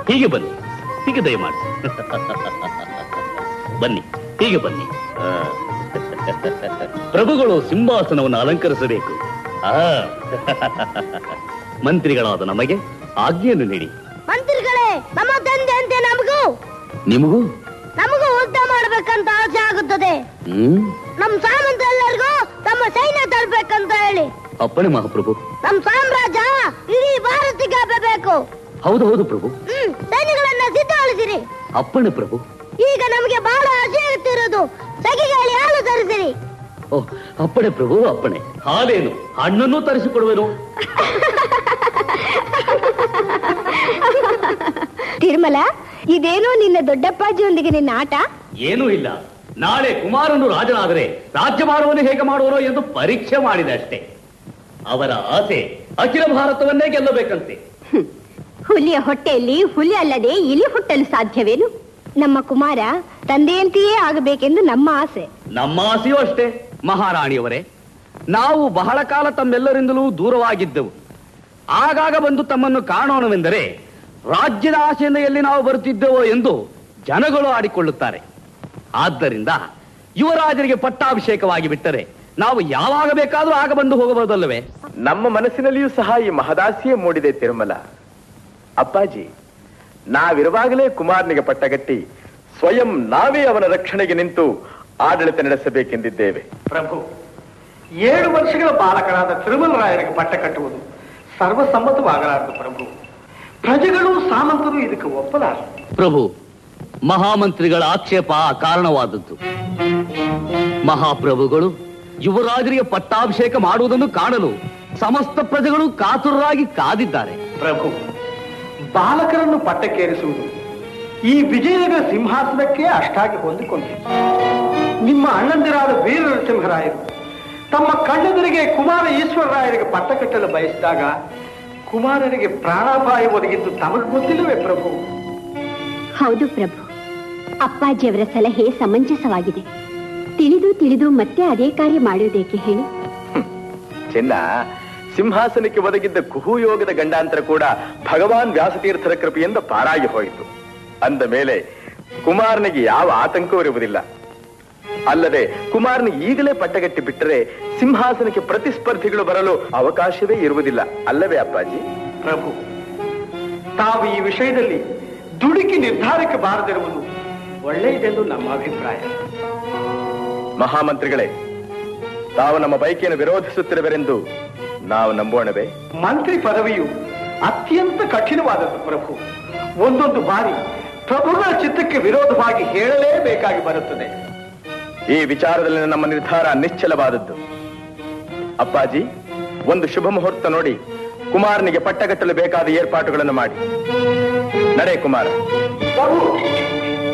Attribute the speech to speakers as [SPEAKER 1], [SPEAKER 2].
[SPEAKER 1] ಹೀಗೆ ಬನ್ನಿ ಹೀಗೆ ದಯಮಾಡಿಸಿ ಬನ್ನಿ ಹೀಗೆ ಬನ್ನಿ ಆ. ಪ್ರಭುಗಳು ಸಿಂಹಾಸನವನ್ನು ಅಲಂಕರಿಸಬೇಕು ಆ. ಮಂತ್ರಿಗಳಾದ ನಮಗೆ ಆಜ್ಞೆಯನ್ನು ನೀಡಿ
[SPEAKER 2] ಮಂತ್ರಿಗಳೇ ನಮ್ಮ ತಂದೆ ಅಂತೆ ನಮಗೂ
[SPEAKER 1] ನಿಮಗೂ
[SPEAKER 2] ನಮಗೂ ಯುದ್ಧ ಮಾಡ್ಬೇಕಂತ ಆಸೆ ಆಗುತ್ತದೆ
[SPEAKER 1] ಹ್ಮ್
[SPEAKER 2] ನಮ್ ಸಾಮಂತ ಎಲ್ಲರಿಗೂ ತಮ್ಮ ಸೈನ್ಯ ತರಬೇಕಂತ ಹೇಳಿ
[SPEAKER 1] ಅಪ್ಪಣೆ ಮಹಾಪ್ರಭು
[SPEAKER 2] ನಮ್ ಸಾಮ್ರಾಜ್ಯ ಇಡೀ ಭಾರತಕ್ಕೆ ಹಬ್ಬಬೇಕು
[SPEAKER 1] ಹೌದು ಹೌದು ಪ್ರಭು
[SPEAKER 2] ಹ್ಮ್ ಸೈನ್ಯಗಳನ್ನ ಸಿದ್ಧಗೊಳಿಸಿರಿ
[SPEAKER 1] ಅಪ್ಪಣೆ ಪ್ರಭು
[SPEAKER 2] ಈಗ ನಮಗೆ ಬಹಳ ಆಸೆ ಆಗುತ್ತಿರೋದು ಸಗಿಗಾಳಿ ಹಾಲು ತರಿಸಿರಿ
[SPEAKER 1] ಓ ಅಪ್ಪಣೆ ಪ್ರಭು ಅಪ್ಪಣೆ ಹಾಲೇನು ಹಣ್ಣನ್ನು ತರಿಸಿಕೊಡುವೆನು
[SPEAKER 2] ತಿರುಮಲ ಇದೇನೋ ನಿನ್ನ ದೊಡ್ಡಪ್ಪಾಜಿಯೊಂದಿಗೆ ನಿನ್ನ ಆಟ
[SPEAKER 1] ಏನೂ ಇಲ್ಲ ನಾಳೆ ಕುಮಾರನು ರಾಜನಾದರೆ ರಾಜ್ಯಭಾರವನ್ನು ಹೇಗೆ ಮಾಡುವರೋ ಎಂದು ಪರೀಕ್ಷೆ ಮಾಡಿದೆ ಅಷ್ಟೇ ಅವರ ಆಸೆ ಅಖಿಲ ಭಾರತವನ್ನೇ ಗೆಲ್ಲಬೇಕಂತೆ
[SPEAKER 2] ಹುಲಿಯ ಹೊಟ್ಟೆಯಲ್ಲಿ ಹುಲಿ ಅಲ್ಲದೆ ಇಲಿ ಹುಟ್ಟಲು ಸಾಧ್ಯವೇನು ನಮ್ಮ ಕುಮಾರ ತಂದೆಯಂತೆಯೇ ಆಗಬೇಕೆಂದು ನಮ್ಮ ಆಸೆ
[SPEAKER 1] ನಮ್ಮ ಆಸೆಯೂ ಅಷ್ಟೇ ಮಹಾರಾಣಿಯವರೇ ನಾವು ಬಹಳ ಕಾಲ ತಮ್ಮೆಲ್ಲರಿಂದಲೂ ದೂರವಾಗಿದ್ದೆವು ಆಗಾಗ ಬಂದು ತಮ್ಮನ್ನು ಕಾಣೋಣವೆಂದರೆ ರಾಜ್ಯದ ಆಸೆಯಿಂದ ಎಲ್ಲಿ ನಾವು ಬರುತ್ತಿದ್ದೆವೋ ಎಂದು ಜನಗಳು ಆಡಿಕೊಳ್ಳುತ್ತಾರೆ ಆದ್ದರಿಂದ ಯುವರಾಜರಿಗೆ ಪಟ್ಟಾಭಿಷೇಕವಾಗಿ ಬಿಟ್ಟರೆ ನಾವು ಯಾವಾಗ ಬೇಕಾದರೂ ಆಗ ಬಂದು ಹೋಗಬಹುದಲ್ಲವೇ
[SPEAKER 3] ನಮ್ಮ ಮನಸ್ಸಿನಲ್ಲಿಯೂ ಸಹ ಈ ಮಹದಾಸಿಯೇ ಮೂಡಿದೆ ತಿರುಮಲ ಅಪ್ಪಾಜಿ ನಾವಿರುವಾಗಲೇ ಕುಮಾರನಿಗೆ ಪಟ್ಟಗಟ್ಟಿ ಸ್ವಯಂ ನಾವೇ ಅವನ ರಕ್ಷಣೆಗೆ ನಿಂತು ಆಡಳಿತ ನಡೆಸಬೇಕೆಂದಿದ್ದೇವೆ
[SPEAKER 4] ಪ್ರಭು ಏಳು ವರ್ಷಗಳ ಬಾಲಕರಾದ ತಿರುಮಲರಾಯರಿಗೆ ಪಟ್ಟ ಕಟ್ಟುವುದು ಸರ್ವಸಮ್ಮತವಾಗಲಾರದು ಪ್ರಭು ಪ್ರಜೆಗಳು ಸಾಮಂತರು ಇದಕ್ಕೆ ಒಪ್ಪಲಾರರು
[SPEAKER 1] ಪ್ರಭು ಮಹಾಮಂತ್ರಿಗಳ ಆಕ್ಷೇಪ ಕಾರಣವಾದದ್ದು ಮಹಾಪ್ರಭುಗಳು ಯುವರಾಜರಿಗೆ ಪಟ್ಟಾಭಿಷೇಕ ಮಾಡುವುದನ್ನು ಕಾಣಲು ಸಮಸ್ತ ಪ್ರಜೆಗಳು ಕಾತುರರಾಗಿ ಕಾದಿದ್ದಾರೆ
[SPEAKER 4] ಪ್ರಭು ಬಾಲಕರನ್ನು ಪಟ್ಟಕ್ಕೇರಿಸುವುದು ಈ ವಿಜಯನಗರ ಸಿಂಹಾಸನಕ್ಕೆ ಅಷ್ಟಾಗಿ ಹೊಂದಿಕೊಂಡಿದೆ ನಿಮ್ಮ ಅಣ್ಣಂದಿರಾದ ವೀರ ನರಸಿಂಹರಾಯರು ತಮ್ಮ ಕಣ್ಣೆದುರಿಗೆ ಕುಮಾರ ಈಶ್ವರರಾಯರಿಗೆ ಪಟ್ಟ ಕಟ್ಟಲು ಬಯಸಿದಾಗ ಕುಮಾರರಿಗೆ ಪ್ರಾಣಾಪಾಯ ಒದಗಿದ್ದು ತಮಗೆ ಗೊತ್ತಿಲ್ಲವೇ ಪ್ರಭು
[SPEAKER 2] ಹೌದು ಪ್ರಭು ಅಪ್ಪಾಜಿಯವರ ಸಲಹೆ ಸಮಂಜಸವಾಗಿದೆ ತಿಳಿದು ತಿಳಿದು ಮತ್ತೆ ಅದೇ ಕಾರ್ಯ ಮಾಡುವುದೇಕೆ ಹೇಳಿ
[SPEAKER 3] ಚಿನ್ನ ಸಿಂಹಾಸನಕ್ಕೆ ಒದಗಿದ್ದ ಕುಹುಯೋಗದ ಗಂಡಾಂತರ ಕೂಡ ಭಗವಾನ್ ವ್ಯಾಸತೀರ್ಥರ ಕೃಪೆಯಿಂದ ಪಾರಾಗಿ ಹೋಯಿತು ಅಂದ ಮೇಲೆ ಕುಮಾರನಿಗೆ ಯಾವ ಆತಂಕವೂ ಇರುವುದಿಲ್ಲ ಅಲ್ಲದೆ ಕುಮಾರನಿಗೆ ಈಗಲೇ ಪಟ್ಟಗಟ್ಟಿ ಬಿಟ್ಟರೆ ಸಿಂಹಾಸನಕ್ಕೆ ಪ್ರತಿಸ್ಪರ್ಧಿಗಳು ಬರಲು ಅವಕಾಶವೇ ಇರುವುದಿಲ್ಲ ಅಲ್ಲವೇ ಅಪ್ಪಾಜಿ
[SPEAKER 4] ಪ್ರಭು ತಾವು ಈ ವಿಷಯದಲ್ಲಿ ದುಡುಕಿ ನಿರ್ಧಾರಕ್ಕೆ ಬಾರದಿರುವುದು ಒಳ್ಳೆಯದೆಂದು ನಮ್ಮ ಅಭಿಪ್ರಾಯ
[SPEAKER 3] ಮಹಾಮಂತ್ರಿಗಳೇ ತಾವು ನಮ್ಮ ಬೈಕಿಯನ್ನು ವಿರೋಧಿಸುತ್ತಿರುವರೆಂದು ನಾವು ನಂಬೋಣವೇ
[SPEAKER 4] ಮಂತ್ರಿ ಪದವಿಯು ಅತ್ಯಂತ ಕಠಿಣವಾದದ್ದು ಪ್ರಭು ಒಂದೊಂದು ಬಾರಿ ಪ್ರಭುಗಳ ಚಿತ್ತಕ್ಕೆ ವಿರೋಧವಾಗಿ ಹೇಳಲೇಬೇಕಾಗಿ ಬರುತ್ತದೆ
[SPEAKER 3] ಈ ವಿಚಾರದಲ್ಲಿ ನಮ್ಮ ನಿರ್ಧಾರ ನಿಶ್ಚಲವಾದದ್ದು ಅಪ್ಪಾಜಿ ಒಂದು ಶುಭ ಮುಹೂರ್ತ ನೋಡಿ ಕುಮಾರನಿಗೆ ಪಟ್ಟಗಟ್ಟಲು ಬೇಕಾದ ಏರ್ಪಾಟುಗಳನ್ನು ಮಾಡಿ ನಡೆ ಕುಮಾರ
[SPEAKER 4] ಪ್ರಭು